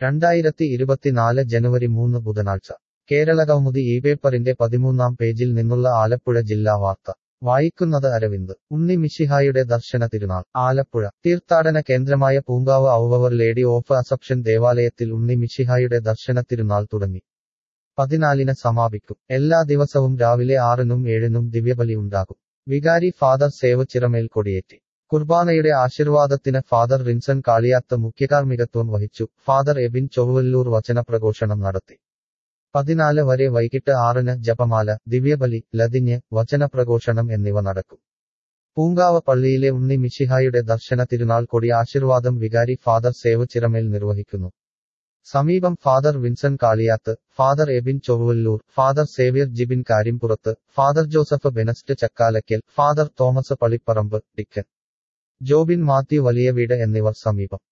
രണ്ടായിരത്തി ഇരുപത്തിനാല് ജനുവരി മൂന്ന് ബുധനാഴ്ച കേരളകൗമുദി ഈ പേപ്പറിന്റെ പതിമൂന്നാം പേജിൽ നിന്നുള്ള ആലപ്പുഴ ജില്ലാ വാർത്ത വായിക്കുന്നത് അരവിന്ദ് ഉണ്ണി മിശിഹായുടെ ദർശന തിരുനാൾ ആലപ്പുഴ തീർത്ഥാടന കേന്ദ്രമായ Poonkavu Our Lady of Assumption ദേവാലയത്തിൽ ഉണ്ണി മിശിഹായുടെ ദർശന തിരുനാൾ തുടങ്ങി പതിനാലിന് സമാപിക്കും എല്ലാ ദിവസവും രാവിലെ ആറിനും ഏഴിനും ദിവ്യബലി ഉണ്ടാകും വികാരി ഫാദർ സേവ് ചിറമേൽ കൊടിയേറ്റി കുർബാനയുടെ ആശീർവാദത്തിന് ഫാദർ റിൻസൺ കാളിയാത്ത് മുഖ്യകാർമ്മികത്വം വഹിച്ചു ഫാദർ എബിൻ ചൊവ്വല്ലൂർ വചനപ്രഘോഷണം നടത്തി പതിനാല് വരെ വൈകിട്ട് ആറിന് ജപമാല ദിവ്യബലി ലതിഞ്ഞ് വചനപ്രഘോഷണം എന്നിവ നടക്കും പൂങ്കാവ് പള്ളിയിലെ ഉണ്ണി മിശിഹായുടെ ദർശന തിരുനാൾ കൊടി ആശീർവാദം വികാരി ഫാദർ സേവ് ചിറമേൽ നിർവഹിക്കുന്നു സമീപം father Vincent Kaliyath father Ebin Chowallur father Xavier Jibin Karimpurath father Joseph ബെനസ്റ്റ് Chakkalakkal father Thomas Palipparambu deacon Jobin Mathew വലിയ വീട് എന്നിവർ സമീപം